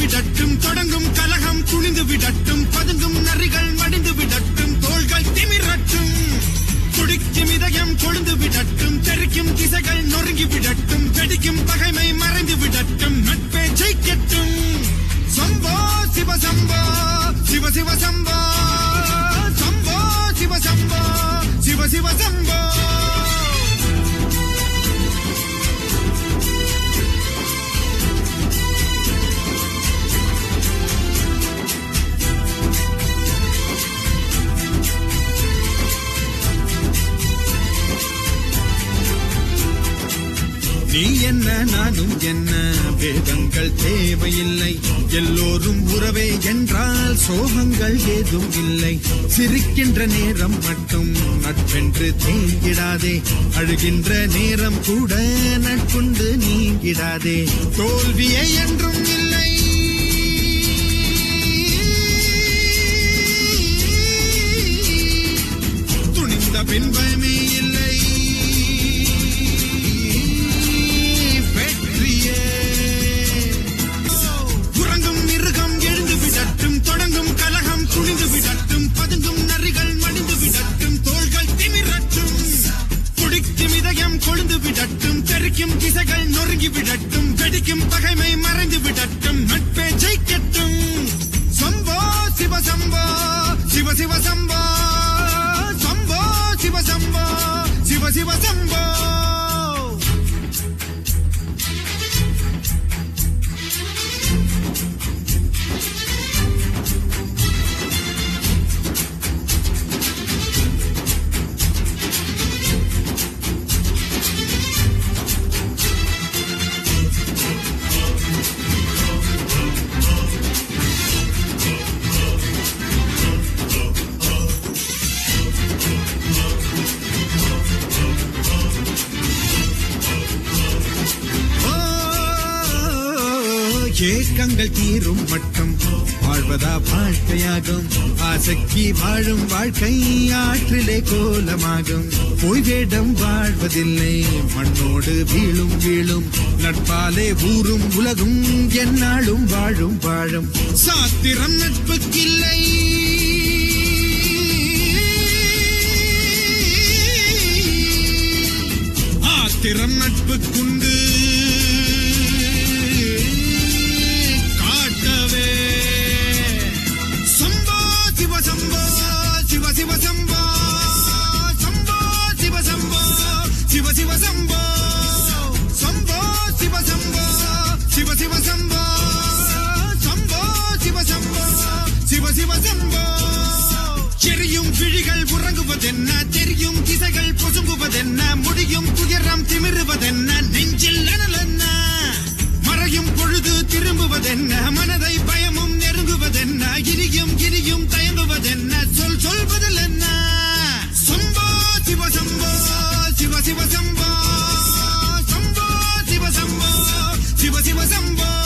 விடட்டும் தொடங்கும் கலகம் துணிந்து விடட்டும் பதுங்கும் நரிகள் மடிந்து விடட்டும் தோள்கள் திமிரட்டும் துடிக்கும் இதயம் கொழுந்து விடட்டும் தெறிக்கும் திசைகள் நொறுங்கி விடட்டும் வெடிக்கும் பகைமை மறைந்து விடட்டும் நட்பே ஜெயிக்கட்டும் சம்போ சிவ சம்போ சிவ சிவ சம்போ சம்போ சிவ சம்போ சிவ சிவ சம்போ நீ என்ன நானும் என்ன வேதங்கள் தேவையில்லை எல்லோரும் உறவே என்றால் சோகங்கள் ஏதும் இல்லை சிரிக்கின்ற நேரம் மட்டும் நட்பென்று தேங்கிடாதே அழுகின்ற நேரம் கூட நட்புண்டு நீங்கிடாதே தோல்வியே என்றும் இல்லை துணிந்த பின்பமே இல்லை வெற்றியே உறங்கும் மிருகம் எழுந்து விடட்டும் தொடங்கும் கலகம் துணிந்து விடட்டும் பதுங்கும் நரிகள் மடிந்து விடட்டும் தோள்கள் திமிரட்டும் துடிக்கும் இதயம் கொழுந்து விடட்டும் தெறிக்கும் திசைகள் நொறுங்கி விடட்டும் வெடிக்கும் பகைமை மறைந்து விடட்டும் நட்பே ஜெயிக்கட்டும் சம்போ சிவ சம்போ சிவ சிவ சம்போ சம்போ சிவ சம்போ சிவ சிவ சம்போ ஓ, ஏக்கங்கள் தீரும் மட்டும் வாழ்வதா வாழ்க்கையாகும் ஆசைக்கு வாழும் வாழ்க்கை ஆற்றிலே கோலமாகும் போய் வேடம் வாழ்வதில்லை மண்ணோடு வீழும் வீழும் நட்பாலே ஊரும் உலகும் எந்நாளும் வாழும் வாழும் சாத்திரம் நட்புக்கில்லை ஆத்திரம் நட்புக்குண்டு காட்டவே சம்போ சிவ சம்போ சிவ சிவ சம்போ சம்போ சிவ சம்போ சிவ சிவ சம்போ சம்போ சிவ சம்போ சிவ சிவ சம்போ சம்போ சிவ சம்போ சிவ சிவ சம்போ செறியும் விழிகள் உறங்குவதென்ன தெரியும் திசைகள் பொசுங்குவதென்ன முடியும் துயரம் திமிருவதென்ன நெஞ்சில் அனலென்ன மறையும் பொழுது திரும்புவதென்ன மனதை பயமும் நெருங்குவதென்ன இனியும் இனியும் தயங்குவதென்ன சொல் சொல்வதில் என்ன சம்போ சிவ சம்போ சிவ சிவ சம்போ சம்போ சிவ சம்போ சிவ சிவ சம்போ